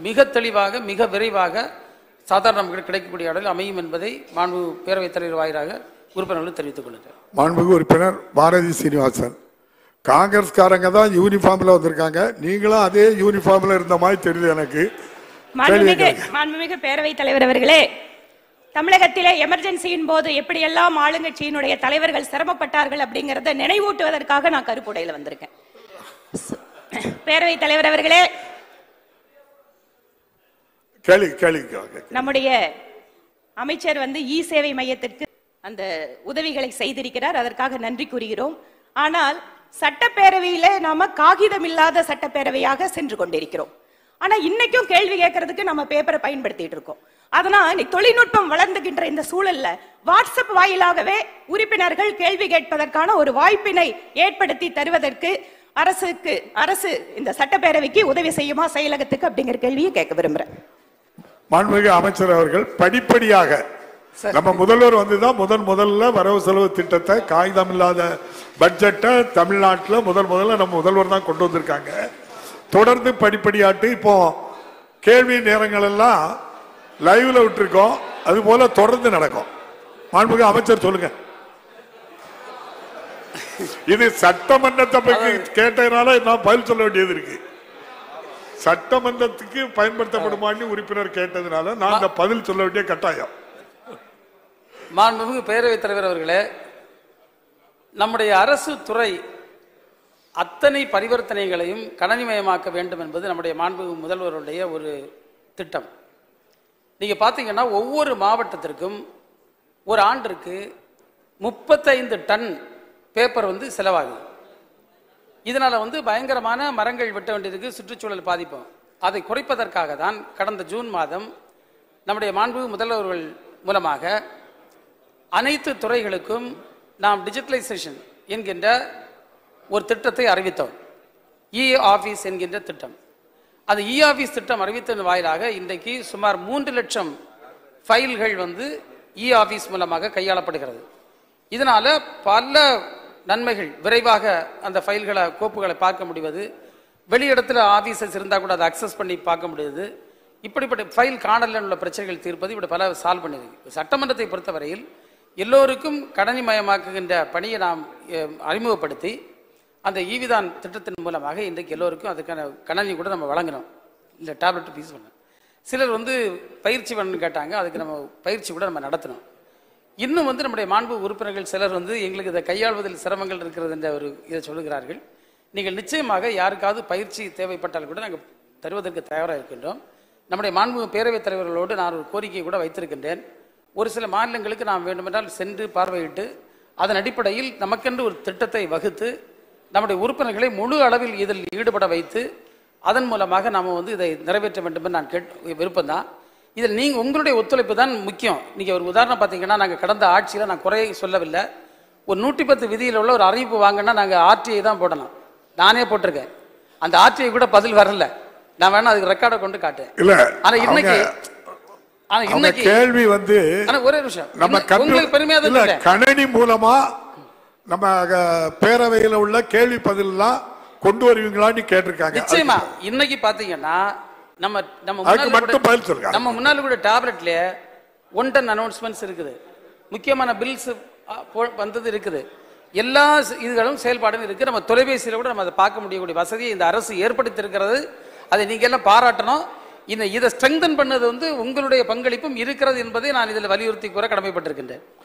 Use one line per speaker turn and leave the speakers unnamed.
மிக தெளிவாக மிக விரைவாக சாதாரண மக்களுக்கு கிடைக்கக்கூடிய அளவில் அமையும் என்பதை மாண்பு பேரவைத் தலைவர் வாயிலாக உறுப்பினர்களுக்கு தெரிவித்துக் கொள்கிறேன்
மாண்புமிகு உறுப்பினர் பாரதி சீனிவாசன் காங்கிரஸ்காரங்க தான் யூனிஃபார்ம்ல வந்திருக்காங்க நீங்களும் அதே யூனிஃபார்ம்ல இருந்த மாதிரி தெரியுது எனக்கு கேள்வி
மாண்புமிகு
கேளுங்க.
மாண்புமிகு பேரவைத் தலைவர் அவர்களே தமிழகத்திலே எமர்ஜென்சியின் போது எப்படியெல்லாம் ஆளுங்கட்சியினுடைய தலைவர்கள் சிரமப்பட்டார்கள் அப்படிங்கறத நினைவூட்டுவதற்காக நான் கருப்புடையில வந்திருக்கேன் ச- பேரவைத் தலைவர் அவர்களே
கேள்வி கேள்வி கேளுங்க.
நம்முடைய அமைச்சர் வந்து இ சேவை மையத்திற்கு அந்த உதவிகளை செய்திருக்கிறார் அதற்காக நன்றி கூறுகிறோம் ஆனால் சட்டப்பேரவையில நாம காகிதம் இல்லாத சட்டப்பேரவையாக சென்று கொண்டிருக்கிறோம் ஆனா இன்னைக்கும் கேள்வி கேட்கறதுக்கு நம்ம பேப்பரை பயன்படுத்திட்டு இருக்கோம் அதனால் இன்னைக்கு தொழில்நுட்பம் வளர்ந்துகின்ற இந்த சூழல்ல வாட்ஸ்அப் வாயிலாகவே உறுப்பினர்கள் கேள்வி கேட்பதற்கான ஒரு வாய்ப்பினை ஏற்படுத்தி தருவதற்கு அரசுக்கு அரசு இந்த சட்டப்பேரவைக்கு உதவி செய்யுமா செயலகத்துக்கு அப்படிங்கிற கேள்வியை கேட்க விரும்புறேன்
மாண்புமிகு அமைச்சர் அவர்கள் படிப்படியாக நம்ம முதல்வர் வந்துதான் முதன் முதல்ல வரவு செலவு திட்டத்தை காகிதம் இல்லாத பட்ஜெட்டை தமிழ்நாட்டுல முதல் முதல்ல நம்ம முதல்வர் தான் கொண்டு வந்திருக்காங்க தொடர்ந்து படிப்படியாட்டு இப்போ கேள்வி நேரங்கள் எல்லாம் லைவ்ல விட்டுருக்கோம் அது போல தொடர்ந்து நடக்கும் மாண்புமிகு அமைச்சர் சொல்லுங்க இது சட்டமன்றத்தை பற்றி கேட்டதுனால நான் பதில் சொல்ல வேண்டியது இருக்கு சட்டமன்றத்துக்கு பயன்படுத்தப்படுமான்னு உறுப்பினர் கேட்டதுனால நான் அந்த பதில் சொல்ல வேண்டிய கட்டாயம்
மாண்புமிகு பேரவைத் தலைவர் அவர்களே நம்முடைய அரசு துறை அத்தனை பரிவர்த்தனைகளையும் கணனிமயமாக்க வேண்டும் என்பது நம்முடைய மாண்புமிகு முதல்வருடைய ஒரு திட்டம் நீங்க பார்த்தீங்கன்னா ஒவ்வொரு மாவட்டத்திற்கும் ஒரு ஆண்டிற்கு முப்பத்தைந்து டன் பேப்பர் வந்து செலவாகுது இதனால வந்து பயங்கரமான மரங்கள் வெட்ட வேண்டியதுக்கு சுற்றுச்சூழல் பாதிப்போம் அதை குறைப்பதற்காக தான் கடந்த ஜூன் மாதம் நம்முடைய மாண்பு முதல்வர்கள் மூலமாக அனைத்து துறைகளுக்கும் நாம் டிஜிட்டலைசேஷன் என்கின்ற ஒரு திட்டத்தை அறிவித்தோம் இ ஆஃபீஸ் என்கின்ற திட்டம் அந்த இ ஆஃபீஸ் திட்டம் அறிவித்ததன் வாயிலாக இன்றைக்கு சுமார் மூன்று லட்சம் ஃபைல்கள் வந்து இ ஆஃபீஸ் மூலமாக கையாளப்படுகிறது இதனால பல நன்மைகள் விரைவாக அந்த ஃபைல்களை கோப்புகளை பார்க்க முடிவது வெளியிடத்துல ஆஃபீஸஸ் இருந்தால் கூட அதை அக்சஸ் பண்ணி பார்க்க முடியுது இப்படிப்பட்ட ஃபைல் காணலில் உள்ள பிரச்சனைகள் தீர்ப்பது இப்படி பல சால்வ் பண்ணியிருக்கு சட்டமன்றத்தை பொறுத்தவரையில் எல்லோருக்கும் கணனிமயமாக்குகின்ற பணியை நாம் அஹ், அறிமுகப்படுத்தி அந்த ஈவிதான் திட்டத்தின் மூலமாக இன்றைக்கு எல்லோருக்கும் அதுக்கான கணனி கூட நம்ம வழங்கினோம் இல்லை டேப்லெட் பீஸ் பண்ணோம் சிலர் வந்து பயிற்சி வேணும்னு கேட்டாங்க அதுக்கு நம்ம பயிற்சி கூட நம்ம நடத்தினோம் இன்னும் வந்து நம்முடைய மாண்பு உறுப்பினர்கள் சிலர் வந்து எங்களுக்கு இதை கையாள்வதில் சிரமங்கள் இருக்கிறது என்ற ஒரு இதை சொல்லுகிறார்கள் நீங்கள் நிச்சயமாக யாருக்காவது பயிற்சி தேவைப்பட்டால் கூட நாங்கள் தருவதற்கு தயாராக இருக்கின்றோம் நம்முடைய மாண்பு பேரவைத் தலைவர்களோடு நான் ஒரு கோரிக்கை கூட வைத்திருக்கின்றேன் ஒரு சில மாநிலங்களுக்கு நாம் வேண்டுமென்றால் சென்று பார்வையிட்டு அதன் அடிப்படையில் நமக்கென்று ஒரு திட்டத்தை வகுத்து நம்முடைய உறுப்பினர்களை முழு அளவில் இதில் ஈடுபட வைத்து அதன் மூலமாக நாம் வந்து இதை நிறைவேற்ற வேண்டும் என்று நான் கேட் விருப்பம்தான் இதில் நீங்கள் உங்களுடைய ஒத்துழைப்பு தான் முக்கியம் நீங்கள் ஒரு உதாரணம் பார்த்தீங்கன்னா நாங்கள் கடந்த ஆட்சியில் நான் குறை சொல்லவில்லை ஒரு நூற்றி பத்து விதியில் உள்ள ஒரு அறிவிப்பு வாங்கினா நாங்கள் ஆர்டிஐ தான் போடணும் நானே போட்டிருக்கேன் அந்த ஆர்டிஐ கூட பதில் வரல நான் வேணா அதுக்கு ரெக்கார்டை கொண்டு காட்டேன்
இல்ல
ஆனா இன்னைக்கு
அவங்க-
ஆனா
அவங்க
இன்னைக்கு
கேள்வி வந்து
ஆனா ஒரே நிமிஷம்
நம்ம
இன்னும் உங்களுக்கு பெருமையா தான்
இல்ல
சொல்றேன்.
கணனி மூலமா நம்ம அஹ், பேரவையில உள்ள கேள்வி பதிலெல்லாம் கொண்டு வருவீங்களான்னு கேட்டிருக்காங்க
நிச்சயமா இன்னைக்கு பாத்தீங்கன்னா நம்ம நம்ம
அதுக்கு
முன்னால
மட்டும்
கூட-
பதில் சொல்லுங்க.
நம்ம முன்னால கூட டேப்லெட்ல ஒன் டன் அனௌன்ஸ்மெண்ட்ஸ் இருக்குது முக்கியமான பில்ஸ் வந்தது இருக்குது எல்லா ஸ்- இதுகளும் செயல்பாடும் இருக்கு நம்ம தொலைபேசியில கூட நம்ம அதை பார்க்க முடியக்கூடிய வசதியை இந்த அரசு ஏற்படுத்தி இருக்கிறது அதை நீங்க எல்லாம் பாராட்டணும் இந்த இதை ஸ்ட்ரெங்தன் பண்ணது வந்து உங்களுடைய பங்களிப்பும் இருக்கிறது என்பதை நான் இதில் வலியுறுத்தி கூற கடமைப்பட்டிருக்கின்றேன்